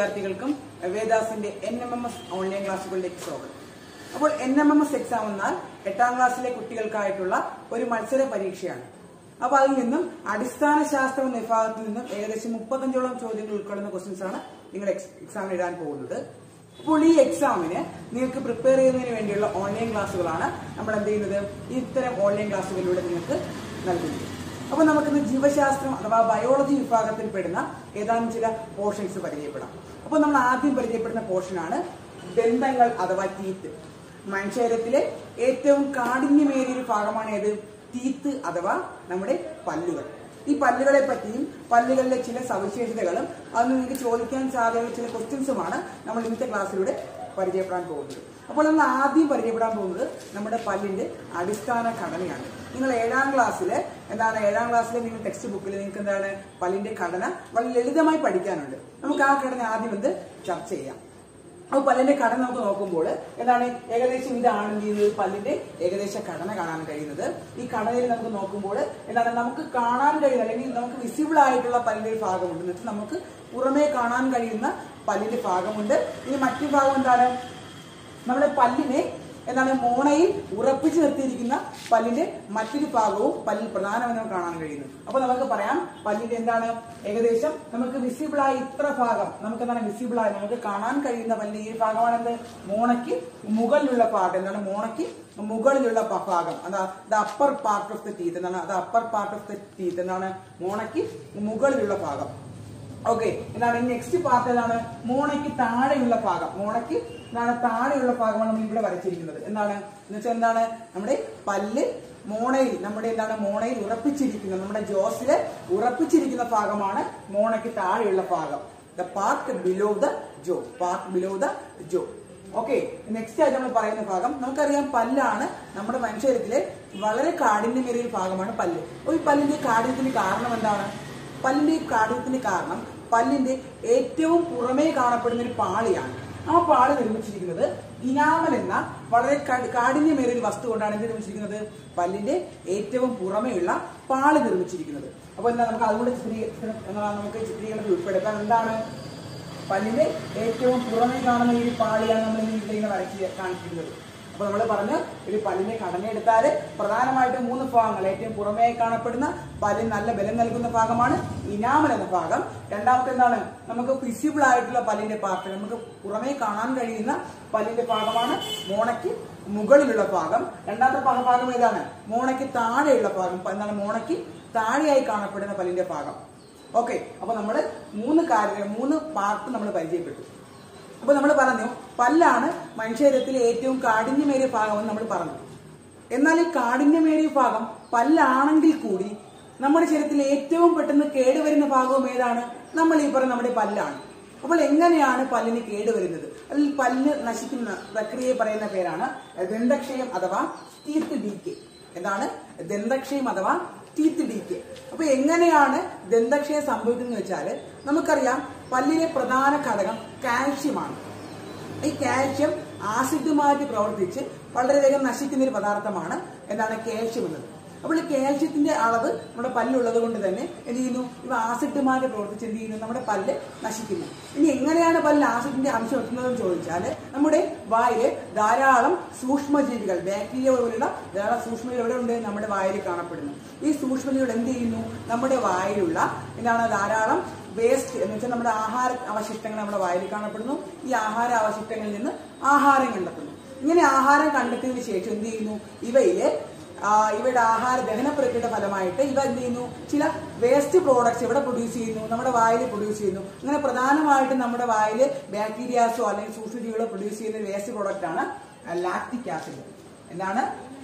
വിദ്യാർത്ഥികൾക്കും വേദാസിന്റെ N M M S online ക്ലാസ്സുകളിലേക്ക് സ്വാഗതം അപ്പോൾ N M M S exam എന്നാൽ എട്ടാം ക്ലാസ്സിലെ കുട്ടികൾക്കായിട്ടുള്ള ഒരു മത്സര പരീക്ഷയാണ് അപ്പോൾ അതിൽ നിന്നും അടിസ്ഥാന ശാസ്ത്ര എന്ന വിഭാഗത്തിൽ നിന്നും ഏകദേശം മുപ്പത്തഞ്ചോളം ചോദ്യങ്ങൾ ഉൾക്കൊള്ളുന്ന ക്വസ്റ്റ്യൻസ് ആണ് നിങ്ങൾ എക്സാമിന് എഴുതാൻ പോകുന്നത് അപ്പോൾ ഈ എക്സാമിന് നിങ്ങൾക്ക് പ്രിപ്പയർ ചെയ്യുന്നതിന് വേണ്ടിയുള്ള ഓൺലൈൻ ക്ലാസ്സുകളാണ് നമ്മൾ എന്ത് ചെയ്യുന്നത് ഇത്തരം ഓൺലൈൻ ക്ലാസ്സുകളിലൂടെ നിങ്ങൾക്ക് നൽകുന്നത് അപ്പോൾ നമുക്കിന്ന് ജീവശാസ്ത്രം അഥവാ ബയോളജി വിഭാഗത്തിൽ പെടുന്ന ഏതാനും ചില പോർഷൻസ് പരിചയപ്പെടാം അപ്പോൾ നമ്മൾ ആദ്യം പരിചയപ്പെടുന്ന പോർഷനാണ് ദന്തങ്ങൾ അഥവാ ടീത്ത് മനുഷ്യരത്തിലെ ഏറ്റവും കാഠിന്യമേറിയ ഒരു ഭാഗമാണ് ഏത് ടീത്ത് അഥവാ നമ്മുടെ പല്ലുകൾ ഈ പല്ലുകളെ പറ്റിയും പല്ലുകളിലെ ചില സവിശേഷതകളും അത് നിങ്ങൾക്ക് ചോദിക്കാൻ സാധ്യതയുള്ള ചില ക്വസ്റ്റ്യൻസുമാണ് നമ്മൾ ഇന്നത്തെ ക്ലാസ്സിലൂടെ പരിചയപ്പെടാൻ പോകുന്നത് അപ്പോൾ നമ്മൾ ആദ്യം പരിചയപ്പെടാൻ പോകുന്നത് നമ്മുടെ പല്ലിന്റെ അടിസ്ഥാന ഘടനയാണ് നിങ്ങൾ ഏഴാം ക്ലാസ്സിൽ എന്താണ് ഏഴാം ക്ലാസ്സിലെ നിങ്ങൾ ടെക്സ്റ്റ് ബുക്കിൽ നിങ്ങൾക്ക് എന്താണ് പല്ലിന്റെ ഘടന വളരെ ലളിതമായി പഠിക്കാനുണ്ട് നമുക്ക് ആ ഘടന ആദ്യം എന്ത് ചർച്ച ചെയ്യാം അപ്പൊ പല്ലിന്റെ ഘടന നമുക്ക് നോക്കുമ്പോൾ എന്താണ് ഏകദേശം ഇതാണ് എന്ത് ചെയ്യുന്നത് പല്ലിന്റെ ഏകദേശ ഘടന കാണാൻ കഴിയുന്നത് ഈ ഘടനയിൽ നമുക്ക് നോക്കുമ്പോൾ എന്താണ് നമുക്ക് കാണാൻ കഴിയുന്ന അല്ലെങ്കിൽ നമുക്ക് വിസിബിൾ ആയിട്ടുള്ള പല്ലിന്റെ ഒരു ഭാഗമുണ്ട് എന്ന് വെച്ചാൽ നമുക്ക് പുറമേ കാണാൻ കഴിയുന്ന പല്ലിന്റെ ഭാഗമുണ്ട് ഇനി മറ്റു ഭാഗം എന്താണ് നമ്മുടെ പല്ലിനെ എന്താണ് മോണയിൽ ഉറപ്പിച്ചു നിർത്തിയിരിക്കുന്ന പല്ലിന്റെ മറ്റൊരു ഭാഗവും പല്ലിൽ പ്രധാനമെന്ന് നമുക്ക് കാണാൻ കഴിയുന്നു അപ്പൊ നമുക്ക് പറയാം പല്ലിന്റെ എന്താണ് ഏകദേശം നമുക്ക് വിസിബിൾ ആയി ഇത്ര ഭാഗം നമുക്ക് എന്താണ് വിസിബിൾ ആയി നമുക്ക് കാണാൻ കഴിയുന്ന പല്ലിന്റെ ഈ ഭാഗമാണ് എന്ത് മോണയ്ക്ക് മുകളിലുള്ള പാർട്ട് എന്താണ് മോണയ്ക്ക് മുകളിലുള്ള പ- ഭാഗം അതാ the upper part of the teeth എന്താണ് the upper part of the teeth എന്താണ് മോണയ്ക്ക് മുകളിലുള്ള ഭാഗം ഓക്കെ എന്താണ് നെക്സ്റ്റ് പാർട്ട് ഏതാണ് മോണയ്ക്ക് താഴെയുള്ള ഭാഗം മോണയ്ക്ക് എന്താണ് താഴെയുള്ള ഭാഗമാണ് നമ്മൾ ഇവിടെ വരച്ചിരിക്കുന്നത് എന്താണ് എന്ന് വെച്ചാൽ എന്താണ് നമ്മുടെ പല്ല് മോണയിൽ നമ്മുടെ എന്താണ് മോണയിൽ ഉറപ്പിച്ചിരിക്കുന്ന നമ്മുടെ ജോസില് ഉറപ്പിച്ചിരിക്കുന്ന ഭാഗമാണ് മോണയ്ക്ക് താഴെയുള്ള ഭാഗം the part below the jaw part below the jaw okay next ആയിട്ട് നമ്മൾ പറയുന്ന ഭാഗം നമുക്കറിയാം പല്ലാണ് നമ്മുടെ മനുഷ്യരത്തിലെ വളരെ കാഠിന്യമേറിയ ഒരു ഭാഗമാണ് പല്ല് അപ്പോൾ ഈ പല്ലിന്റെ കാഠിന്യത്തിന് കാരണം എന്താണ് പല്ലിന്റെ ഈ കാഠിന്യത്തിന് കാരണം പല്ലിന്റെ ഏറ്റവും പുറമേ കാണപ്പെടുന്ന ഒരു പാളിയാണ് ആ പാളി നിർമ്മിച്ചിരിക്കുന്നത് ഇനാമൽ എന്ന വളരെ കാ- കാഠിന്യമേറിയ ഒരു വസ്തു കൊണ്ടാണ് ഇത് നിർമ്മിച്ചിരിക്കുന്നത് പല്ലിന്റെ ഏറ്റവും പുറമെയുള്ള പാളി നിർമ്മിച്ചിരിക്കുന്നത് അപ്പൊ എന്താ നമുക്ക് അതുകൊണ്ട് ചിത്രീകരണം എന്നതാണ് നമുക്ക് ചിത്രീകരണത്തിൽ ഉൾപ്പെടുത്താൻ എന്താണ് പല്ലിന്റെ ഏറ്റവും പുറമേ കാണുന്ന ഈ ഒരു പാളിയാണ് നമ്മൾ ഇവിടെ ഇങ്ങനെ വരച്ച് കാണിച്ചിരുന്നത് അപ്പൊ നമ്മൾ പറഞ്ഞു ഒരു പല്ലിന്റെ ഘടന എടുത്താൽ പ്രധാനമായിട്ടും മൂന്ന് ഭാഗങ്ങൾ ഏറ്റവും പുറമേ കാണപ്പെടുന്ന പല്ലിന് നല്ല ബലം നൽകുന്ന ഭാഗമാണ് ഇനാമൽ എന്ന ഭാഗം രണ്ടാമത്തെ എന്താണ് നമുക്ക് വിസിബിൾ ആയിട്ടുള്ള പല്ലിന്റെ പാർട്ട് നമുക്ക് പുറമേ കാണാൻ കഴിയുന്ന പല്ലിന്റെ ഭാഗമാണ് മോണയ്ക്ക് മുകളിലുള്ള ഭാഗം രണ്ടാമത്തെ ഭാഗ- ഭാഗം ഏതാണ് മോണയ്ക്ക് താഴെയുള്ള ഭാഗം എന്താണ് മോണയ്ക്ക് താഴെയായി കാണപ്പെടുന്ന പല്ലിന്റെ ഭാഗം ഓക്കെ അപ്പൊ നമ്മൾ മൂന്ന് കാര്യം മൂന്ന് പാർട്ട് നമ്മൾ പരിചയപ്പെട്ടു അപ്പൊ നമ്മൾ പറഞ്ഞു പല്ലാണ് മനുഷ്യരത്തിലെ ഏറ്റവും കാഠിന്യമേറിയ ഭാഗമെന്ന് നമ്മൾ പറഞ്ഞു എന്നാൽ ഈ കാഠിന്യമേറിയ ഭാഗം പല്ലാണെങ്കിൽ കൂടി നമ്മുടെ ശരീരത്തിൽ ഏറ്റവും പെട്ടെന്ന് കേടുവരുന്ന ഭാഗവും ഏതാണ് നമ്മൾ ഈ പറഞ്ഞ നമ്മുടെ പല്ലാണ് അപ്പോൾ എങ്ങനെയാണ് പല്ലിന് കേടുവരുന്നത് അതിൽ പല്ല് നശിക്കുന്ന പ്രക്രിയയെ പറയുന്ന പേരാണ് ദന്തക്ഷയം അഥവാ ടീത്ത് ഡീക്കെ എന്താണ് ദന്തക്ഷയം അഥവാ ടീത്ത് ഡീക്കെ അപ്പൊ എങ്ങനെയാണ് ദന്തക്ഷയം സംഭവിക്കുന്നത് വെച്ചാൽ നമുക്കറിയാം പല്ലിലെ പ്രധാന ഘടകം കാൽഷ്യമാണ് ഈ കാൽഷ്യം ആസിഡുമായിട്ട് പ്രവർത്തിച്ച് വളരെയധികം നശിക്കുന്ന ഒരു പദാർത്ഥമാണ് എന്താണ് കാൽഷ്യം എന്നത് അപ്പോൾ ഈ കാൽഷ്യത്തിന്റെ അളവ് നമ്മുടെ പല്ലുള്ളത് കൊണ്ട് തന്നെ എന്ത് ചെയ്യുന്നു ഇവ ആസിഡുമായിട്ട് പ്രവർത്തിച്ച് എന്ത് ചെയ്യുന്നു നമ്മുടെ പല്ല് നശിക്കുന്നു ഇനി എങ്ങനെയാണ് പല്ല് ആസിഡിന്റെ അംശം എത്തുന്നതെന്ന് ചോദിച്ചാൽ നമ്മുടെ വായില് ധാരാളം സൂക്ഷ്മജീവികൾ ബാക്ടീരിയ പോലുള്ള ധാരാളം സൂക്ഷ്മജീവികൾ എവിടെ ഉണ്ട് നമ്മുടെ വായിൽ കാണപ്പെടുന്നു ഈ സൂക്ഷ്മജീവികൾ എന്ത് ചെയ്യുന്നു നമ്മുടെ വായിലുള്ള എന്താണ് ധാരാളം വേസ്റ്റ് എന്ന് വെച്ചാൽ നമ്മുടെ ആഹാര അവശിഷ്ടങ്ങൾ നമ്മുടെ വായിൽ കാണപ്പെടുന്നു ഈ ആഹാര അവശിഷ്ടങ്ങളിൽ നിന്ന് ആഹാരം കണ്ടെത്തുന്നു ഇങ്ങനെ ആഹാരം കണ്ടെത്തിയതിനു ശേഷം എന്ത് ചെയ്യുന്നു ഇവയില് ആ, ഇവയുടെ ആഹാര ദഹന പ്രക്രിയയുടെ ഫലമായിട്ട് ഇവ എന്ത് ചെയ്യുന്നു ചില വേസ്റ്റ് പ്രോഡക്ട്സ് ഇവിടെ പ്രൊഡ്യൂസ് ചെയ്യുന്നു നമ്മുടെ വായിൽ പ്രൊഡ്യൂസ് ചെയ്യുന്നു അങ്ങനെ പ്രധാനമായിട്ടും നമ്മുടെ വായിൽ ബാക്ടീരിയാസോ അല്ലെങ്കിൽ സൂക്ഷ്മജീവികളോ പ്രൊഡ്യൂസ് ചെയ്യുന്ന വേസ്റ്റ് പ്രോഡക്റ്റ് ആണ് ലാക്ടിക് ആസിഡ് എന്താണ്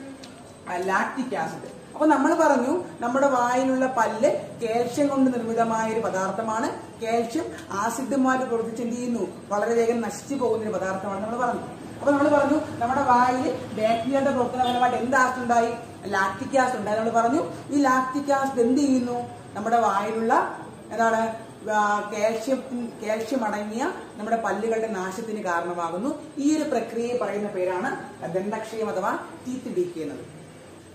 ലാക്ടിക് ആസിഡ് അപ്പൊ നമ്മൾ പറഞ്ഞു നമ്മുടെ വായിലുള്ള പല്ല് കാൽഷ്യം കൊണ്ട് നിർമ്മിതമായ ഒരു പദാർത്ഥമാണ് കാൽഷ്യം ആസിഡുമായിട്ട് പ്രവർത്തിച്ച് എന്ത് ചെയ്യുന്നു വളരെ വേഗം നശിച്ചു പോകുന്ന ഒരു പദാർത്ഥമാണ് നമ്മൾ പറഞ്ഞു അപ്പൊ നമ്മൾ പറഞ്ഞു നമ്മുടെ വായിൽ ബാക്ടീരിയയുടെ പ്രവർത്തന ഫലമായിട്ട് എന്ത് ആസിഡ് ഉണ്ടായി ലാക്ടിക് ആസിഡ് ഉണ്ടായി നമ്മൾ പറഞ്ഞു ഈ ലാക്ടിക് ആസിഡ് എന്ത് ചെയ്യുന്നു നമ്മുടെ വായിലുള്ള എന്താണ് കാൽഷ്യം കാൽഷ്യം അടങ്ങിയ നമ്മുടെ പല്ലുകളുടെ നാശത്തിന് കാരണമാകുന്നു ഈ ഒരു പ്രക്രിയയെ പറയുന്ന പേരാണ് ദന്തക്ഷയം അഥവാ ടീത്ത് ഡീക്ക് എന്നത്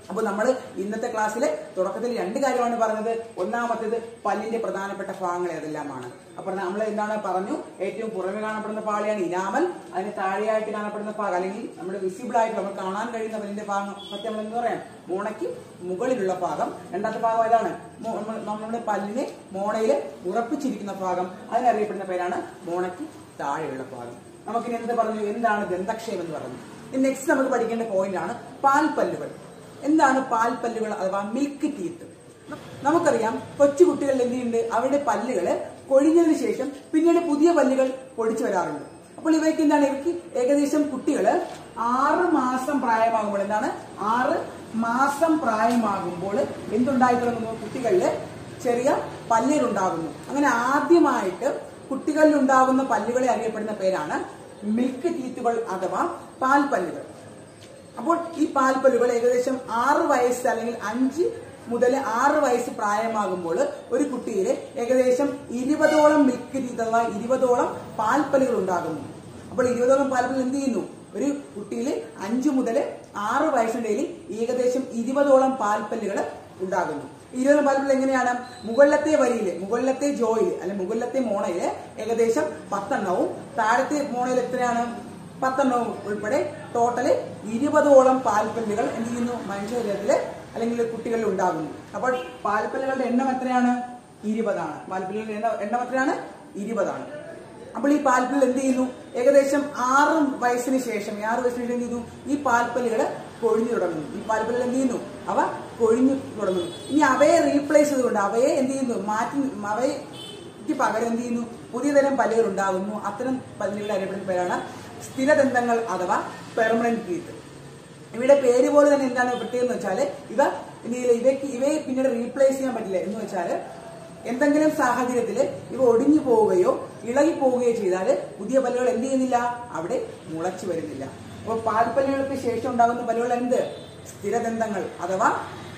അപ്പോൾ നമ്മൾ ഇന്നത്തെ ക്ലാസ്സിൽ തുടക്കത്തിൽ രണ്ട് കാര്യമാണ് പറഞ്ഞത് ഒന്നാമത്തേത് പല്ലിന്റെ പ്രധാനപ്പെട്ട ഭാഗങ്ങൾ ഏതെല്ലാമാണ് അപ്പോൾ നമ്മൾ എന്താണ് പറഞ്ഞു ഏറ്റവും പുറമെ കാണപ്പെടുന്ന പാളിയാണ് ഇനാമൽ അതിന് താഴെയായിട്ട് കാണപ്പെടുന്ന ഭാഗം അല്ലെങ്കിൽ നമ്മുടെ വിസിബിൾ ആയിട്ട് നമ്മൾ കാണാൻ കഴിയുന്ന പല്ലിന്റെ ഭാഗം സത്യം നമ്മൾ എന്ന് പറയാം മോണയ്ക്ക് മുകളിലുള്ള ഭാഗം രണ്ടാമത്തെ ഭാഗം ഏതാണ് മോ- നമ്മൾ- നമ്മുടെ പല്ലിനെ മോണയിൽ ഉറപ്പിച്ചിരിക്കുന്ന ഭാഗം അതിനറിയപ്പെടുന്ന പേരാണ് മോണയ്ക്ക് താഴെയുള്ള ഭാഗം നമുക്കിനി എന്ത് പറഞ്ഞു എന്താണ് ദന്തക്ഷയം എന്ന് പറഞ്ഞു ഇനി നെക്സ്റ്റ് നമുക്ക് പഠിക്കേണ്ട പോയിന്റ് ആണ് പാൽപ്പല്ലുകൾ എന്താണ് പാൽപ്പല്ലുകൾ അഥവാ മിൽക്ക് ടീത്ത് നമുക്കറിയാം കൊച്ചു കുട്ടികളിൽ എന്തുണ്ട് അവരുടെ പല്ലുകൾ കൊഴിഞ്ഞതിന് ശേഷം പിന്നീട് പുതിയ പല്ലുകൾ പൊടിച്ചു വരാറുണ്ട് അപ്പോൾ ഇവയ്ക്ക് എന്താണ് ഇവയ്ക്ക് ഏകദേശം കുട്ടികൾ ആറ് മാസം പ്രായമാകുമ്പോൾ എന്താണ് ആറ് മാസം പ്രായമാകുമ്പോൾ എന്തുണ്ടായി തുടങ്ങുന്നു കുട്ടികളിൽ ചെറിയ പല്ലുകൾ ഉണ്ടാകുന്നു അങ്ങനെ ആദ്യമായിട്ട് കുട്ടികളിൽ ഉണ്ടാകുന്ന പല്ലുകളെ അറിയപ്പെടുന്ന പേരാണ് മിൽക്ക് ടീത്തുകൾ അഥവാ പാൽപ്പല്ലുകൾ അപ്പോൾ ഈ പാൽപ്പല്ലുകൾ ഏകദേശം ആറ് വയസ്സ് അല്ലെങ്കിൽ അഞ്ച് മുതൽ ആറ് വയസ്സ് പ്രായമാകുമ്പോൾ ഒരു കുട്ടിയിൽ ഏകദേശം ഇരുപതോളം മിൽക്ക് ടീത്ത് അഥവാ ഇരുപതോളം പാൽപ്പല്ലുകൾ ഉണ്ടാകുന്നു അപ്പോൾ ഇരുപതോളം പാൽപ്പല്ലുകൾ എന്ത് ചെയ്യുന്നു ഒരു കുട്ടിയിൽ അഞ്ചു മുതൽ ആറ് വയസ്സിനിടയിൽ ഏകദേശം ഇരുപതോളം പാൽപ്പല്ലുകൾ ഉണ്ടാകുന്നു ഇരുപത് പാൽപ്പല്ലുകൾ എങ്ങനെയാണ് മുകളിലത്തെ വരിയിൽ മുകളിലത്തെ ജോയിൽ അല്ലെ മുകളിലത്തെ മോണയിൽ ഏകദേശം പത്തെണ്ണവും താഴത്തെ മോണയിൽ എത്രയാണ് പത്തെണ്ണവും ഉൾപ്പെടെ ടോട്ടല് ഇരുപതോളം പാൽപ്പല്ലുകൾ എന്ത് ചെയ്യുന്നു മനുഷ്യ ശരീരത്തില് അല്ലെങ്കിൽ കുട്ടികളിൽ ഉണ്ടാകുന്നു അപ്പോൾ പാൽപ്പല്ലുകളുടെ എണ്ണം എത്രയാണ് ഇരുപതാണ് പാൽപ്പല്ലുകളുടെ എണ്ണം എണ്ണം എത്രയാണ് ഇരുപതാണ് അപ്പോൾ ഈ പാൽപ്പല്ലുകൾ എന്ത് ചെയ്യുന്നു ഏകദേശം ആറ് വയസ്സിന് ശേഷം ആറ് വയസ്സിന് ശേഷം എന്ത് ചെയ്യുന്നു ഈ പാൽപ്പല്ലുകൾ കൊഴിഞ്ഞു തുടങ്ങുന്നു ഈ പാൽപ്പല്ലുകൾ എന്ത് ചെയ്യുന്നു അവ കൊഴിഞ്ഞു തുടങ്ങുന്നു ഇനി അവയെ റീപ്ലേസ് ചെയ്തുകൊണ്ട് അവയെ എന്ത് ചെയ്യുന്നു മാറ്റി അവയെ ക്ക് പകരം എന്ത് ചെയ്യുന്നു പുതിയ തരം പല്ലുകൾ ഉണ്ടാകുന്നു അത്തരം പല്ലുകൾ അറിയപ്പെടുന്ന പേരാണ് സ്ഥിരദന്തങ്ങൾ അഥവാ പെർമനന്റ് ടീത്ത് ഇവയുടെ പേര് പോലെ തന്നെ എന്താണ് പ്രത്യേകം എന്ന് വെച്ചാൽ ഇവ എന്ത് ചെയ്യില്ല ഇവയ്ക്ക് ഇവയെ പിന്നീട് റീപ്ലേസ് ചെയ്യാൻ പറ്റില്ല എന്ന് വെച്ചാൽ എന്തെങ്കിലും സാഹചര്യത്തിൽ ഇവ ഒടിഞ്ഞു പോവുകയോ ഇളകി പോവുകയോ ചെയ്താൽ പുതിയ പല്ലുകൾ എന്ത് ചെയ്യുന്നില്ല അവിടെ മുളച്ചു വരുന്നില്ല അപ്പോൾ പാൽപ്പല്ലുകൾക്ക് ശേഷം ഉണ്ടാകുന്ന പല്ലുകൾ എന്ത് സ്ഥിരദന്തങ്ങൾ അഥവാ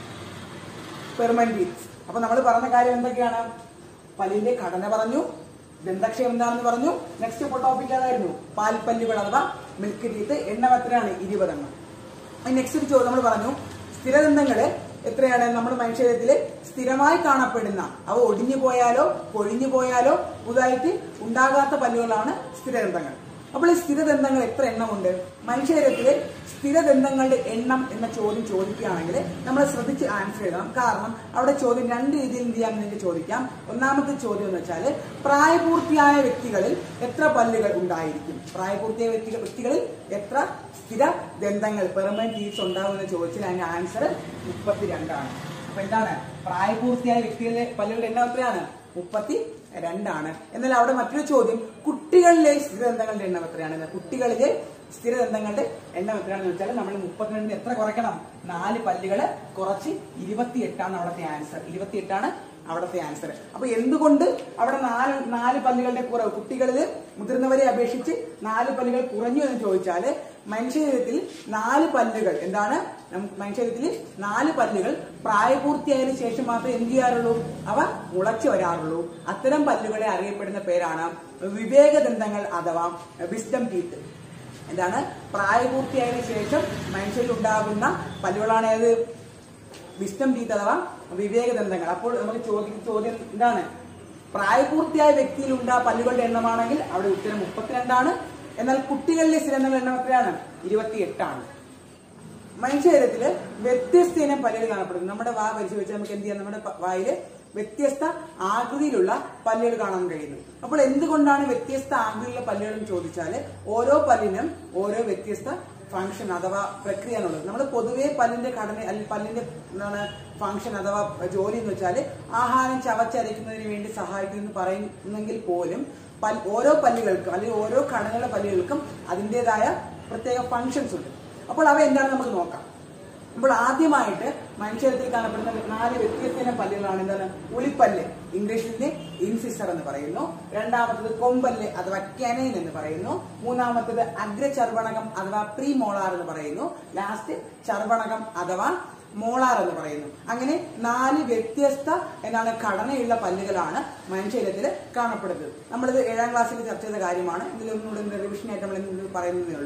പെർമനന്റ് ടീത്ത് അപ്പൊ നമ്മൾ പറഞ്ഞ കാര്യം എന്തൊക്കെയാണ് പല്ലിന്റെ ഘടന പറഞ്ഞു ദന്തക്ഷയം എന്താണെന്ന് പറഞ്ഞു നെക്സ്റ്റ് ടോപ്പിക് ഏതായിരുന്നു പാൽപ്പല്ലുകൾ അഥവാ മിൽക്ക് ടീത്ത് എണ്ണം എത്രയാണ് ഇരുപതെണ്ണം നെക്സ്റ്റ് ഒരു ചോദ്യം നമ്മൾ പറഞ്ഞു സ്ഥിരദന്തങ്ങള് എത്രയാണ് നമ്മുടെ മനുഷ്യരത്തില് സ്ഥിരമായി കാണപ്പെടുന്ന അവ ഒടിഞ്ഞു പോയാലോ പൊഴിഞ്ഞു പോയാലോ പുതുതായിട്ട് ഉണ്ടാകാത്ത പല്ലുകളാണ് സ്ഥിരദന്തങ്ങൾ അപ്പോൾ ഈ സ്ഥിരദന്തങ്ങൾ എത്ര എണ്ണമുണ്ട് മനുഷ്യരത്തിലെ സ്ഥിരദന്തങ്ങളുടെ എണ്ണം എന്ന ചോദ്യം ചോദിക്കുകയാണെങ്കിൽ നമ്മൾ ശ്രദ്ധിച്ച് ആൻസർ ചെയ്യണം കാരണം അവിടെ ചോദ്യം രണ്ട് രീതിയിൽ എന്ത് ചെയ്യാൻ നിങ്ങൾക്ക് ചോദിക്കാം ഒന്നാമത്തെ ചോദ്യം എന്ന് വെച്ചാൽ പ്രായപൂർത്തിയായ വ്യക്തികളിൽ എത്ര പല്ലുകൾ ഉണ്ടായിരിക്കും പ്രായപൂർത്തിയായ വ്യക്തികൾ വ്യക്തികളിൽ എത്ര സ്ഥിര ദന്തങ്ങൾ പെർമനന്റ് ടീത്ത്സ് ഉണ്ടാവുമെന്ന് ചോദിച്ചാൽ അതിന്റെ ആൻസർ മുപ്പത്തിരണ്ടാണ് അപ്പൊ എന്താണ് പ്രായപൂർത്തിയായ വ്യക്തികളിലെ പല്ലുകളുടെ എണ്ണം എത്രയാണ് മുപ്പത്തി രണ്ടാണ് എന്നാൽ അവിടെ മറ്റൊരു ചോദ്യം കുട്ടികളിലെ സ്ഥിരദന്തങ്ങളുടെ എണ്ണം എത്രയാണ് കുട്ടികളിലെ സ്ഥിരദന്തങ്ങളുടെ എണ്ണം എത്രയാണെന്ന് വെച്ചാൽ നമ്മൾ മുപ്പത്തിരണ്ടിന് എത്ര കുറയ്ക്കണം നാല് പല്ലുകൾ കുറച്ച് ഇരുപത്തിയെട്ടാണ് അവിടുത്തെ ആൻസർ ഇരുപത്തിയെട്ടാണ് അവിടുത്തെ ആൻസർ അപ്പൊ എന്തുകൊണ്ട് അവിടെ നാല് നാല് പല്ലുകളുടെ കുറവ് കുട്ടികളിൽ മുതിർന്നവരെ അപേക്ഷിച്ച് നാല് പല്ലുകൾ കുറഞ്ഞു എന്ന് ചോദിച്ചാല് മനുഷ്യശരീരത്തിൽ നാല് പല്ലുകൾ എന്താണ് നമുക്ക് മനുഷ്യശരീരത്തിൽ നാല് പല്ലുകൾ പ്രായപൂർത്തിയായതിനു ശേഷം മാത്രമേ എന്ത് ചെയ്യാറുള്ളൂ അവ മുളച്ചു വരാറുള്ളൂ അത്തരം പല്ലുകളെ അറിയപ്പെടുന്ന പേരാണ് വിവേകദന്തങ്ങൾ അഥവാ വിസ്ഡം ടീത്ത് എന്താണ് പ്രായപൂർത്തിയായതിനു ശേഷം മനുഷ്യരിൽ ഉണ്ടാകുന്ന പല്ലുകളാണ് ഏത് വിസ്റ്റം ടീത്ത് അഥവാ വിവേകദന്തങ്ങൾ അപ്പോൾ നമുക്ക് ചോദിക്കുന്ന ചോദ്യം എന്താണ് പ്രായപൂർത്തിയായ വ്യക്തിയിൽ ഉണ്ടാ പല്ലുകളുടെ എണ്ണമാണെങ്കിൽ അവിടെ ഉത്തരം മുപ്പത്തിരണ്ടാണ് എന്നാൽ കുട്ടികളിലെ സ്ഥിരങ്ങളുടെ എണ്ണം എത്രയാണ് ഇരുപത്തിയെട്ടാണ് മനുഷ്യശരീരത്തില് വ്യത്യസ്ത ഇനം പല്ലുകൾ കാണപ്പെടുന്നു നമ്മുടെ വാ പരിശോധിച്ച് നമുക്ക് എന്ത് ചെയ്യാം നമ്മുടെ പ- വായില് വ്യത്യസ്ത ആകൃതിയിലുള്ള പല്ലുകൾ കാണാൻ കഴിയുന്നു അപ്പോൾ എന്തുകൊണ്ടാണ് വ്യത്യസ്ത ആകൃതിയിലുള്ള പല്ലുകൾ എന്ന് ചോദിച്ചാല് ഓരോ പല്ലിനും ഓരോ വ്യത്യസ്ത ഫംഗ്ഷൻ അഥവാ പ്രക്രിയയാണുള്ളത് നമ്മൾ പൊതുവെ പല്ലിന്റെ ഘടന അല്ലെങ്കിൽ പല്ലിന്റെ എന്താണ് ഫംഗ്ഷൻ അഥവാ ജോലി എന്ന് വെച്ചാൽ ആഹാരം ചവച്ചരയ്ക്കുന്നതിന് വേണ്ടി സഹായിക്കുമെന്ന് പറയുന്നെങ്കിൽ പോലും പൽ- ഓരോ പല്ലുകൾക്കും അല്ലെങ്കിൽ ഓരോ ഘടനയുള്ള പല്ലുകൾക്കും അതിൻ്റെതായ പ്രത്യേക ഫങ്ഷൻസ് ഉണ്ട് അപ്പോൾ അവ എന്താണ് നമുക്ക് നോക്കാം അപ്പോൾ ആദ്യമായിട്ട് മനുഷ്യരത്തിൽ കാണപ്പെടുന്ന നാല് വ്യത്യസ്ത ഇനം പല്ലുകളാണ് എന്താണ് ഉളിപ്പല്ല് ഇംഗ്ലീഷിന്റെ ഇൻസിസർ എന്ന് പറയുന്നു രണ്ടാമത്തത് കൊമ്പല്ല് അഥവാ കെനൈൻ എന്ന് പറയുന്നു മൂന്നാമത്തത് അഗ്രചർവണകം അഥവാ പ്രീ മോളാർ എന്ന് പറയുന്നു ലാസ്റ്റ് ചർവണകം അഥവാ മോളാർ എന്ന് പറയുന്നു അങ്ങനെ നാല് വ്യത്യസ്ത എന്താണ് ഘടനയുള്ള പല്ലുകളാണ് മനുഷ്യരത്തിൽ കാണപ്പെടുന്നത് നമ്മളിത് ഏഴാം ക്ലാസ്സിൽ ചർച്ച ചെയ്ത കാര്യമാണ് ഇതിലൊന്നുകൂടെ റിവിഷൻ ആയിട്ട് നമ്മൾ ഇന്ന് പറയുന്നതേ ഉള്ളൂ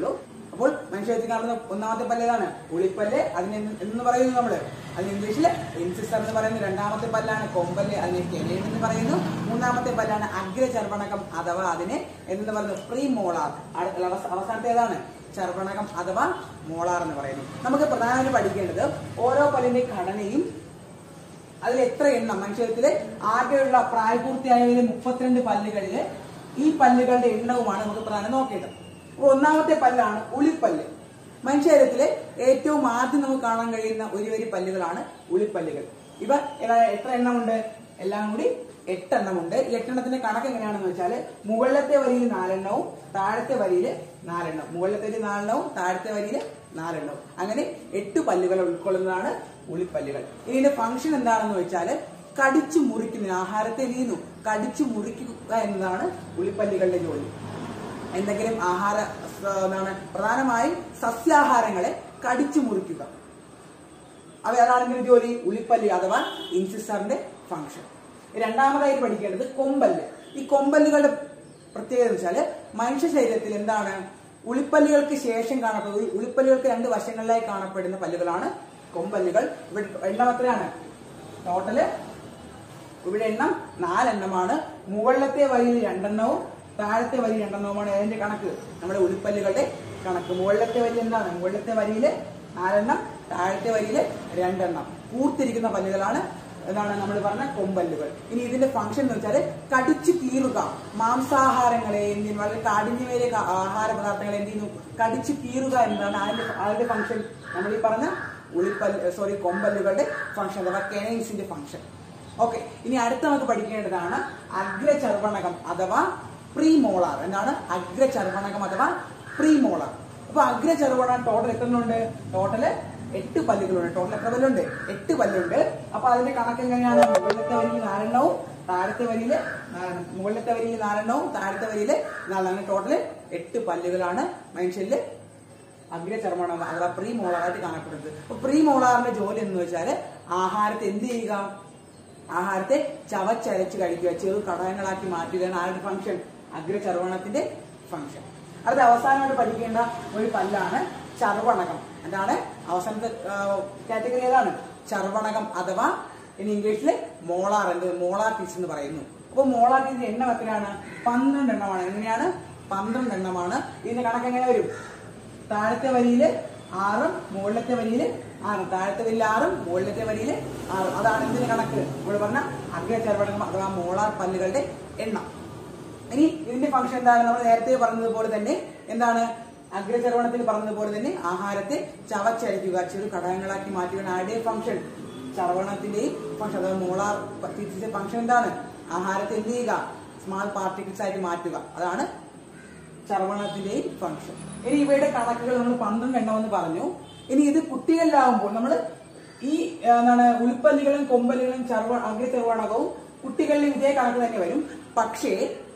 അപ്പോൾ മനുഷ്യത്തിൽ കാണുന്ന ഒന്നാമത്തെ പല്ല് ഏതാണ് ഉളിപ്പല്ല് അതിന് എന്ത് എന്ന് പറയുന്നു നമ്മള് അതിന് ഇംഗ്ലീഷിൽ ഇൻസിസ്റ്റർ എന്ന് പറയുന്നു രണ്ടാമത്തെ പല്ലാണ് കൊമ്പല്ല് അതിനെ കെനേൻ എന്ന് പറയുന്നു മൂന്നാമത്തെ പല്ലാണ് അഗ്രചർവണകം അഥവാ അതിനെ എന്ന് പറയുന്നു പ്രീ മോളാർ അവസാനത്തെ ഏതാണ് ചർവണകം അഥവാ മോളാർ എന്ന് പറയുന്നു നമുക്ക് പ്രധാനമായിട്ട് പഠിക്കേണ്ടത് ഓരോ പല്ലിന്റെ ഘടനയും അതിൽ എത്ര എണ്ണം മനുഷ്യത്തിലെ ആകെയുള്ള പ്രായപൂർത്തിയായതിലെ മുപ്പത്തിരണ്ട് പല്ലുകളില് ഈ പല്ലുകളുടെ എണ്ണവുമാണ് നമുക്ക് പ്രധാനം നോക്കേണ്ടത് അപ്പോൾ ഒന്നാമത്തെ പല്ലാണ് ഉളിപ്പല്ല് മനുഷ്യരത്തിലെ ഏറ്റവും ആദ്യം നമുക്ക് കാണാൻ കഴിയുന്ന ഒരു വരി പല്ലുകളാണ് ഉളിപ്പല്ലുകൾ ഇവ ഏതാ- എത്ര എണ്ണമുണ്ട് എല്ലാം കൂടി എട്ടെണ്ണമുണ്ട് ഈ എട്ടെണ്ണത്തിന്റെ കണക്ക് എങ്ങനെയാണെന്ന് വെച്ചാൽ മുകളിലത്തെ വരിയിൽ നാലെണ്ണവും താഴത്തെ വരിയിൽ നാലെണ്ണം മുകളിലത്തെ വരിയിൽ നാലെണ്ണവും താഴത്തെ വരിയിൽ നാലെണ്ണവും അങ്ങനെ എട്ട് പല്ലുകൾ ഉൾക്കൊള്ളുന്നതാണ് ഉളിപ്പല്ലുകൾ ഇനി ഇതിന്റെ ഫംഗ്ഷൻ എന്താണെന്ന് വെച്ചാൽ കടിച്ചു മുറിക്കുന്ന ആഹാരത്തെ നീന്നു കടിച്ചു മുറിക്കുക എന്നതാണ് ഉളിപ്പല്ലുകളുടെ ജോലി എന്തെങ്കിലും ആഹാര സ- എന്താണ് പ്രധാനമായും സസ്യാഹാരങ്ങളെ കടിച്ചു മുറിക്കുക അവ അതാണെങ്കിൽ ജോലി ഉളിപ്പല്ലി അഥവാ ഇൻസിസ്റ്ററിന്റെ ഫംഗ്ഷൻ രണ്ടാമതായി പഠിക്കേണ്ടത് കൊമ്പല്ല് ഈ കൊമ്പല്ലുകളുടെ പ്രത്യേകത എന്ന് വെച്ചാല് മനുഷ്യ ശരീരത്തിൽ എന്താണ് ഉളിപ്പല്ലുകൾക്ക് ശേഷം കാണപ്പെടുന്നത് ഉളിപ്പല്ലുകൾക്ക് രണ്ട് വശങ്ങളിലായി കാണപ്പെടുന്ന പല്ലുകളാണ് കൊമ്പല്ലുകൾ ഇവിടെ എണ്ണം എത്രയാണ് ടോട്ടല് ഇവിടെ എണ്ണം നാലെണ്ണമാണ് മുകളിലത്തെ വരിയിൽ രണ്ടെണ്ണവും താഴത്തെ വരി രണ്ടെണ്ണവുമാണ് അതിന്റെ കണക്ക് നമ്മുടെ ഉളിപ്പല്ലുകളുടെ കണക്ക് മുകളിലത്തെ വരി എന്താണ് മുകളിലത്തെ വരിയിൽ നാലെണ്ണം താഴത്തെ വരിയിൽ രണ്ടെണ്ണം കൂർത്തിരിക്കുന്ന പല്ലുകളാണ് എന്താണ് നമ്മൾ പറഞ്ഞ കൊമ്പല്ലുകൾ ഇനി ഇതിന്റെ ഫംഗ്ഷൻ എന്ന് വെച്ചാൽ കടിച്ചു കീറുക മാംസാഹാരങ്ങളെ എന്ത് ചെയ്യുന്നു വളരെ കാഠിന്യമേറിയ ക- ആഹാര പദാർത്ഥങ്ങളെ എന്ത് ചെയ്യുന്നു കടിച്ചു കീറുക എന്നതാണ് അതിന്റെ അതിന്റെ ഫംഗ്ഷൻ നമ്മൾ ഈ പറഞ്ഞ ഉളിപ്പല്ല് സോറി കൊമ്പല്ലുകളുടെ ഫംഗ്ഷൻ അഥവാ കെനൈൻസിന്റെ ഫംഗ്ഷൻ ഓക്കെ ഇനി അടുത്ത നമുക്ക് പഠിക്കേണ്ടതാണ് അഗ്രചർവണകം അഥവാ പ്രീമോളാർ എന്താണ് അഗ്രചർവണകം അഥവാ പ്രീമോളാർ അപ്പൊ അഗ്രചർവണ ടോട്ടൽ എത്ര ഉണ്ട് ടോട്ടല് എട്ട് പല്ലുകളുണ്ട് ടോട്ടൽ എത്ര പല്ലുണ്ട് എട്ട് പല്ലുണ്ട് അപ്പൊ അതിന്റെ കണക്ക് എങ്ങനെയാണ് മുകളിലത്തെ വരിയിൽ നാലെണ്ണവും താഴത്തെ വരിയില് നാലെണ്ണം മുകളിലത്തെ വരിയിൽ നാലെണ്ണവും താഴത്തെ വരിയില് നാലെണ്ണം ടോട്ടല് എട്ട് പല്ലുകളാണ് മനുഷ്യരില് അഗ്രചർമ്മണം അഥവാ പ്രീ മോളാറായിട്ട് കാണപ്പെടുന്നത് അപ്പൊ പ്രീ മോളാറിന്റെ ജോലി എന്ന് വെച്ചാല് ആഹാരത്തെ എന്ത് ചെയ്യുക ആഹാരത്തെ ചവച്ചരച്ച് കഴിക്കുക ചെറു ഘടകങ്ങളാക്കി മാറ്റുകയാണ് ആരുടെ ഫംഗ്ഷൻ അഗ്രചർവണത്തിന്റെ ഫംഗ്ഷൻ അടുത്ത അവസാനമായിട്ട് പഠിക്കേണ്ട ഒരു പല്ലാണ് ചർവണകം എന്താണ് അവസാനത്തെ കാറ്റഗറി ഏതാണ് ചർവണകം അഥവാ ഇനി ഇംഗ്ലീഷില് മോളാർ എന്ത് മോളാർ ടീസ് എന്ന് പറയുന്നു അപ്പൊ മോളാർ ടീസിന്റെ എണ്ണം എത്രയാണ് പന്ത്രണ്ട് എണ്ണമാണ് എങ്ങനെയാണ് പന്ത്രണ്ട് എണ്ണമാണ് ഇതിന്റെ കണക്ക് എങ്ങനെ വരും താഴത്തെ വരിയില് ആറും മുകളിലത്തെ വരിയില് ആറും താഴത്തെ വരിയിൽ ആറും മുകളിലത്തെ വരിയില് ആറും അതാണ് ഇതിന്റെ കണക്ക് നമ്മൾ പറഞ്ഞ അഗ്രചർവണകം അഥവാ മോളാർ പല്ലുകളുടെ എണ്ണം ഇനി ഇതിന്റെ ഫംഗ്ഷൻ എന്താണ് നമ്മൾ നേരത്തെ പറഞ്ഞതുപോലെ തന്നെ എന്താണ് അഗ്രചർവണത്തിൽ പറഞ്ഞതുപോലെ തന്നെ ആഹാരത്തെ ചവച്ചരയ്ക്കുക ചെറു ഘടകങ്ങളാക്കി മാറ്റുകയാണ് ആരുടെ ഫംഗ്ഷൻ ചർവണത്തിന്റെയും ഫംഗ്ഷൻ അഥവാ മോളാർ ഫംഗ്ഷൻ എന്താണ് ആഹാരത്തെ എന്ത് ചെയ്യുക സ്മാൾ പാർട്ടിക്കിൾസ് ആയിട്ട് മാറ്റുക അതാണ് ചർവണത്തിന്റെയും ഫംഗ്ഷൻ ഇനി ഇവയുടെ കണക്കുകൾ നമ്മൾ പന്ത്രണ്ട് എണ്ണമെന്ന് പറഞ്ഞു ഇനി ഇത് കുട്ടികളിലാവുമ്പോൾ നമ്മൾ ഈ ആ, എന്താണ് ഉൾപ്പല്ലുകളും കൊമ്പല്ലുകളും ചർവ അഗ്രചർവണകവും കുട്ടികളിൽ ഇതേ കണക്ക് തന്നെ വരും പക്ഷേ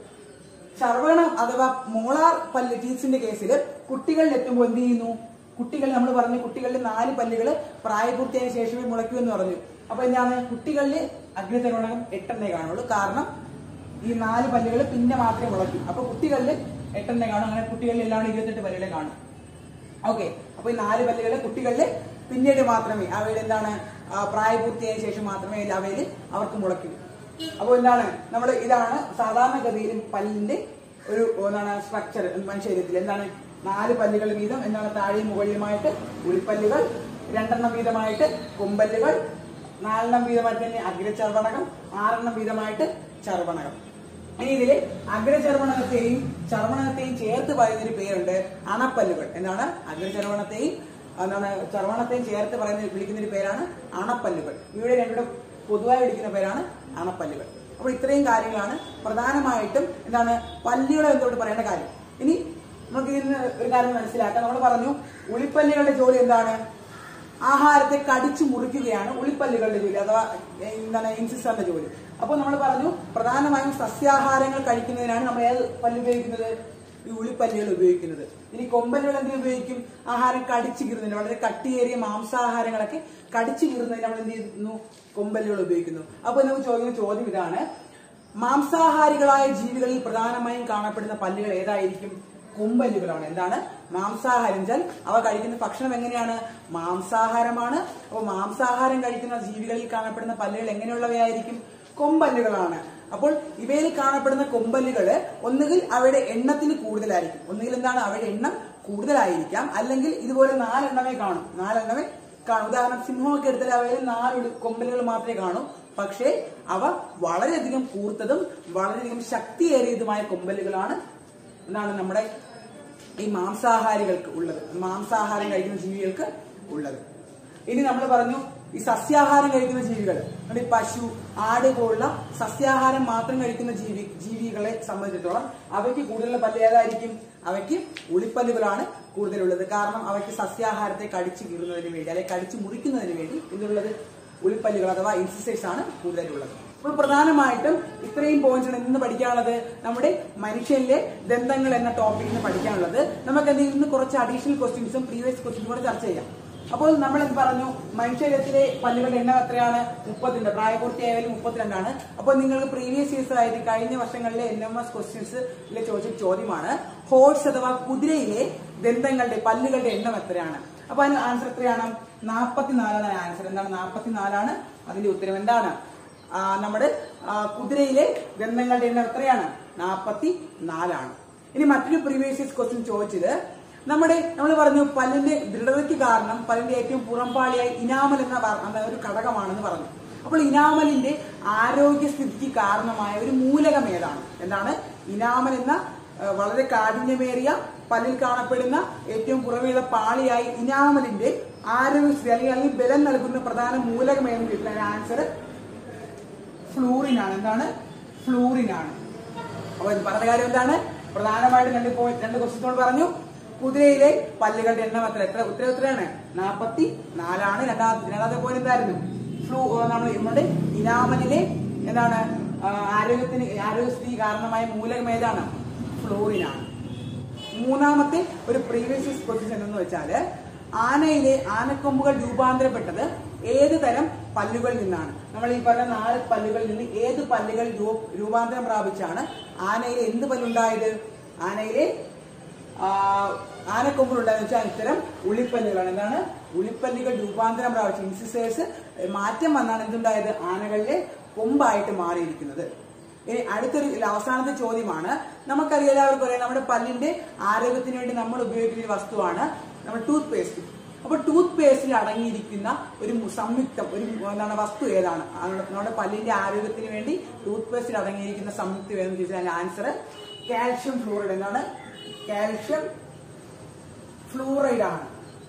ചർവണം അഥവാ മോളാർ പല്ല് ടീത്സിന്റെ കേസിൽ കുട്ടികളിൽ എത്തുമ്പോൾ എന്ത് ചെയ്യുന്നു കുട്ടികൾ നമ്മൾ പറഞ്ഞു കുട്ടികളിൽ നാല് പല്ലുകൾ പ്രായപൂർത്തിയായ ശേഷമേ മുളയ്ക്കൂ എന്ന് പറഞ്ഞു അപ്പൊ എന്താണ് കുട്ടികളിൽ അഗ്രചർവണകം എട്ടെണ്ണേ കാണുള്ളൂ കാരണം ഈ നാല് പല്ലുകൾ പിന്നെ മാത്രമേ മുളയ്ക്കൂ അപ്പൊ കുട്ടികളിൽ എട്ടെണ്ണേ കാണും അങ്ങനെ കുട്ടികളിൽ എല്ലാം ഇരുപത്തെട്ട് പല്ലുകളെ കാണും ഓക്കെ അപ്പൊ ഈ നാല് പല്ലുകൾ കുട്ടികളിൽ പിന്നീട് മാത്രമേ അവയുടെ എന്താണ് ആ, പ്രായപൂർത്തിയായ ശേഷം മാത്രമേ അവയിൽ അവർക്ക് മുളയ്ക്കൂ അപ്പോൾ എന്താണ് നമ്മൾ ഇതാണ് സാധാരണഗതിയിൽ പല്ലിന്റെ ഒരു എന്താണ് സ്ട്രക്ചർ മനുഷ്യ ശരീരത്തിൽ എന്താണ് നാല് പല്ലുകൾ വീതം എന്താണ് താഴെയും മുകളിലുമായിട്ട് ഉൾപ്പല്ലുകൾ രണ്ടെണ്ണം വീതമായിട്ട് കൊമ്പല്ലുകൾ നാലെണ്ണം വീതമായിട്ട് തന്നെ അഗ്രചർവണകം ആറെണ്ണം വീതമായിട്ട് ചർവണകം ഇനി ഇതില് അഗ്രചർവണകത്തെയും ചർവണകത്തെയും ചേർത്ത് പറയുന്ന ഒരു പേരുണ്ട് അണപ്പല്ലുകൾ എന്താണ് അഗ്രചർവണത്തെയും എന്താണ് ചർവണത്തെയും ചേർത്ത് പറയുന്ന വിളിക്കുന്ന ഒരു പേരാണ് അണപ്പല്ലുകൾ ഇവിടെ രണ്ടുകൂടെ പൊതുവായി വിളിക്കുന്ന പേരാണ് അണപ്പല്ലുകൾ അപ്പോൾ ഇത്രയും കാര്യങ്ങളാണ് പ്രധാനമായിട്ടും എന്താണ് പല്ലുകളെ എന്തുകൊണ്ട് പറയേണ്ട കാര്യം ഇനി നമുക്ക് ഇതിന് ഒരു കാര്യം മനസ്സിലാക്കാം നമ്മൾ പറഞ്ഞു ഉളിപ്പല്ലുകളുടെ ജോലി എന്താണ് ആഹാരത്തെ കടിച്ചു മുറിക്കുകയാണ് ഉളിപ്പല്ലുകളുടെ ജോലി അഥവാ ഏ, എന്താണ് ഇൻസിസ്റ്ററിന്റെ ജോലി അപ്പോൾ നമ്മൾ പറഞ്ഞു പ്രധാനമായും സസ്യാഹാരങ്ങൾ കഴിക്കുന്നതിനാണ് നമ്മൾ ഏത് പല്ല് ഉപയോഗിക്കുന്നത് ഈ ഉളിപ്പല്ലുകൾ ഉപയോഗിക്കുന്നത് ഇനി കൊമ്പല്ലുകൾ എന്തിനു ഉപയോഗിക്കും ആഹാരം കടിച്ചു കീറുന്നതിന് വളരെ കട്ടിയേറിയ മാംസാഹാരങ്ങളൊക്കെ കടിച്ചു കീറുന്നതിന് നമ്മൾ എന്ത് ചെയ്യുന്നു കൊമ്പല്ലുകൾ ഉപയോഗിക്കുന്നു അപ്പോൾ നമുക്ക് ചോദിക്കുന്ന ചോദ്യം ഇതാണ് മാംസാഹാരികളായ ജീവികളിൽ പ്രധാനമായും കാണപ്പെടുന്ന പല്ലുകൾ ഏതായിരിക്കും കൊമ്പല്ലുകളാണ് എന്താണ് മാംസാഹാരം വെച്ചാൽ അവ കഴിക്കുന്ന ഭക്ഷണം എങ്ങനെയാണ് മാംസാഹാരമാണ് അപ്പോൾ മാംസാഹാരം കഴിക്കുന്ന ജീവികളിൽ കാണപ്പെടുന്ന പല്ലുകൾ എങ്ങനെയുള്ളവയായിരിക്കും കൊമ്പല്ലുകളാണ് അപ്പോൾ ഇവയിൽ കാണപ്പെടുന്ന കൊമ്പല്ലുകള് ഒന്നുകിൽ അവയുടെ എണ്ണത്തിന് കൂടുതലായിരിക്കും ഒന്നുകിൽ എന്താണ് അവയുടെ എണ്ണം കൂടുതലായിരിക്കാം അല്ലെങ്കിൽ ഇതുപോലെ നാലെണ്ണമേ കാണും നാലെണ്ണമേ കാണും ഉദാഹരണം സിംഹമൊക്കെ എടുത്താൽ അവയിൽ നാല് കൊമ്പലുകൾ മാത്രമേ കാണൂ പക്ഷേ അവ വളരെയധികം കൂർത്തതും വളരെയധികം ശക്തിയേറിയതുമായ കൊമ്പലുകളാണ് എന്നാണ് നമ്മുടെ ഈ മാംസാഹാരികൾക്ക് ഉള്ളത് മാംസാഹാരം കഴിക്കുന്ന ജീവികൾക്ക് ഉള്ളത് ഇനി നമ്മൾ പറഞ്ഞു ഈ സസ്യാഹാരം കഴിക്കുന്ന ജീവികൾ നമ്മുടെ ഈ പശു ആട് പോലുള്ള സസ്യാഹാരം മാത്രം കഴിക്കുന്ന ജീവി ജീവികളെ സംബന്ധിച്ചിടത്തോളം അവയ്ക്ക് കൂടുതലുള്ള പല്ല് ഏതായിരിക്കും അവയ്ക്ക് ഉളിപ്പല്ലുകളാണ് കൂടുതലുള്ളത് കാരണം അവയ്ക്ക് സസ്യാഹാരത്തെ കടിച്ചു കീറുന്നതിന് വേണ്ടി അല്ലെങ്കിൽ കടിച്ചു മുറിക്കുന്നതിന് വേണ്ടി ഇതിലുള്ളത് ഉളിപ്പല്ലുകൾ അഥവാ ഇൻസിസേഴ്സ് ആണ് കൂടുതലുള്ളത് അപ്പോൾ പ്രധാനമായിട്ടും ഇത്രയും പോയിന്റ്സ് ആണ് ഇന്ന് പഠിക്കാനുള്ളത് നമ്മുടെ മനുഷ്യനിലെ ദന്തങ്ങൾ എന്ന ടോപ്പിക്കിൽ നിന്ന് പഠിക്കാനുള്ളത് നമുക്ക് അതിൽ നിന്ന് കുറച്ച് അഡീഷണൽ ക്വസ്റ്റ്യൻസും പ്രീവിയസ് ക്വസ്റ്റ്യൻസും കൂടെ ചർച്ച ചെയ്യാം അപ്പോൾ നമ്മൾ എന്ത് പറഞ്ഞു മനുഷ്യരത്തിലെ പല്ലുകളുടെ എണ്ണം എത്രയാണ് മുപ്പത്തിരണ്ട് പ്രായപൂർത്തിയായാലും മുപ്പത്തിരണ്ടാണ് അപ്പോൾ നിങ്ങൾക്ക് പ്രീവിയസ് ഇയേഴ്സ് ആയിട്ട് കഴിഞ്ഞ വർഷങ്ങളിലെ എൻ എം എസ് ക്വസ്റ്റ്യൻസ് ചോദിച്ച ചോദ്യമാണ് ഹോഴ്സ് അഥവാ കുതിരയിലെ ദന്തങ്ങളുടെ പല്ലുകളുടെ എണ്ണം എത്രയാണ് അപ്പൊ അതിന് ആൻസർ എത്രയാണ് നാൽപ്പത്തിനാലാണ് ആൻസർ എന്താണ് നാൽപ്പത്തിനാലാണ് അതിന്റെ ഉത്തരം എന്താണ് ആ, നമ്മുടെ ആ, കുതിരയിലെ ദന്തങ്ങളുടെ എണ്ണം എത്രയാണ് നാൽപ്പത്തി നാലാണ് ഇനി മറ്റൊരു പ്രീവിയസ് ക്വസ്റ്റ്യൻ ചോദിച്ചത് നമ്മുടെ നമ്മൾ പറഞ്ഞു പല്ലിന്റെ ദൃഢതയ്ക്ക് കാരണം പല്ലിന്റെ ഏറ്റവും പുറംപാളിയായി ഇനാമൽ എന്ന വ- എന്ന ഒരു ഘടകമാണെന്ന് പറഞ്ഞു അപ്പോൾ ഇനാമലിന്റെ ആരോഗ്യസ്ഥിതിക്ക് കാരണമായ ഒരു മൂലകം ഏതാണ് എന്താണ് ഇനാമൽ എന്ന ആ, വളരെ കാഠിന്യമേറിയ പല്ലിൽ കാണപ്പെടുന്ന ഏറ്റവും പുറമേയുള്ള പാളിയായി ഇനാമലിന്റെ ആരോഗ്യസ്ഥിതി അല്ലെങ്കിൽ അല്ലെങ്കിൽ ബലം നൽകുന്ന പ്രധാന മൂലകം ഏതെന്ന് ചോദിച്ചാൽ ആൻസർ ഫ്ലൂറിൻ ആണ് എന്താണ് ഫ്ലൂറിൻ ആണ് അപ്പൊ ഇത് പറഞ്ഞ കാര്യം എന്താണ് പ്രധാനമായിട്ടും രണ്ട് പോയിന്റ് രണ്ട് ക്വസ്റ്റ്യൻ പറഞ്ഞു കുതിരയിലെ പല്ലുകളുടെ എണ്ണം എത്ര എത്ര ഉത്തരം എത്രയാണ് നാൽപ്പത്തി നാലാണ് രണ്ടാമത്തെ രണ്ടാമത്തെ പോയിന്റ് എന്തായിരുന്നു ഫ്ലൂ നമ്മൾ നമ്മുടെ ഇനാമലിലെ എന്താണ് ആ, ആരോഗ്യത്തിന് ആരോഗ്യസ്ഥിതി കാരണമായ മൂലകം ഏതാണ് ഫ്ലൂറിനാണ് മൂന്നാമത്തെ ഒരു പ്രീവിയസ് ക്വസ്റ്റ്യൻ എന്തെന്ന് വെച്ചാല് ആനയിലെ ആനക്കൊമ്പുകൾ രൂപാന്തരപ്പെട്ടത് ഏത് തരം പല്ലുകളിൽ നിന്നാണ് നമ്മൾ ഈ പറഞ്ഞ നാല് പല്ലുകളിൽ നിന്ന് ഏത് പല്ലുകൾ രൂ- രൂപാന്തരം പ്രാപിച്ചാണ് ആനയിലെ എന്ത് പല്ലുണ്ടായത് ആനയിലെ ആ, ആനക്കൊമ്പുകളുണ്ടായെന്ന് വെച്ചാൽ ഇത്തരം ഉളിപ്പല്ലുകളാണ് എന്താണ് ഉളിപ്പല്ലുകൾ രൂപാന്തരം പ്രാപിച്ച ഇൻസിസേഴ്സ് മാറ്റം വന്നാണ് എന്തുണ്ടായത് ആനകളിലെ കൊമ്പായിട്ട് മാറിയിരിക്കുന്നത് ഇനി അടുത്തൊരു ഇല്ല, അവസാനത്തെ ചോദ്യമാണ് നമുക്കറിയാം എല്ലാവർക്കും അറിയാം നമ്മുടെ പല്ലിന്റെ ആരോഗ്യത്തിന് വേണ്ടി നമ്മൾ ഉപയോഗിക്കുന്ന ഒരു വസ്തുവാണ് നമ്മുടെ ടൂത്ത് പേസ്റ്റ് അപ്പൊ ടൂത്ത് പേസ്റ്റിൽ അടങ്ങിയിരിക്കുന്ന ഒരു മു- സംയുക്തം ഒരു മു- എന്താണ് വസ്തു ഏതാണ് ആ, നമ്മുടെ പല്ലിന്റെ ആരോഗ്യത്തിന് വേണ്ടി ടൂത്ത് പേസ്റ്റിൽ അടങ്ങിയിരിക്കുന്ന സംയുക്തം ഏതെന്ന് ചോദിച്ചാൽ ആൻസർ കാൽഷ്യം ഫ്ലൂറൈഡ് എന്താണ് കാൽഷ്യം ഫ്ലൂറൈഡ് ആണ്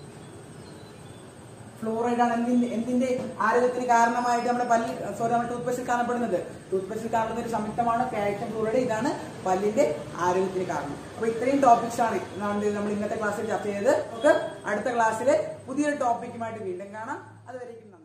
ഫ്ലൂറൈഡ് ആണ് എന്തിന്റെ എന്തിന്റെ ആരോഗ്യത്തിന് കാരണമായിട്ട് നമ്മുടെ പല്ലിൽ സോറി നമ്മുടെ ടൂത്ത് പേസ്റ്റിൽ കാണപ്പെടുന്നത് ടൂത്ത് പേസ്റ്റിൽ കാണപ്പെടുന്ന ഒരു സംയുക്തമാണ് കാൽഷ്യം ഫ്ലൂറൈഡ് ഇതാണ് പല്ലിന്റെ ആരോഗ്യത്തിന് കാരണം അപ്പൊ ഇത്രയും ടോപ്പിക്സ് ആണ് നമ്മൾ നമ്മൾ ഇന്നത്തെ ക്ലാസ്സിൽ ചർച്ച ചെയ്തത് നമുക്ക് അടുത്ത ക്ലാസ്സിലെ പുതിയൊരു ടോപ്പിക്കുമായിട്ട് വീണ്ടും കാണാം അതുവരേക്കും നന്ദി.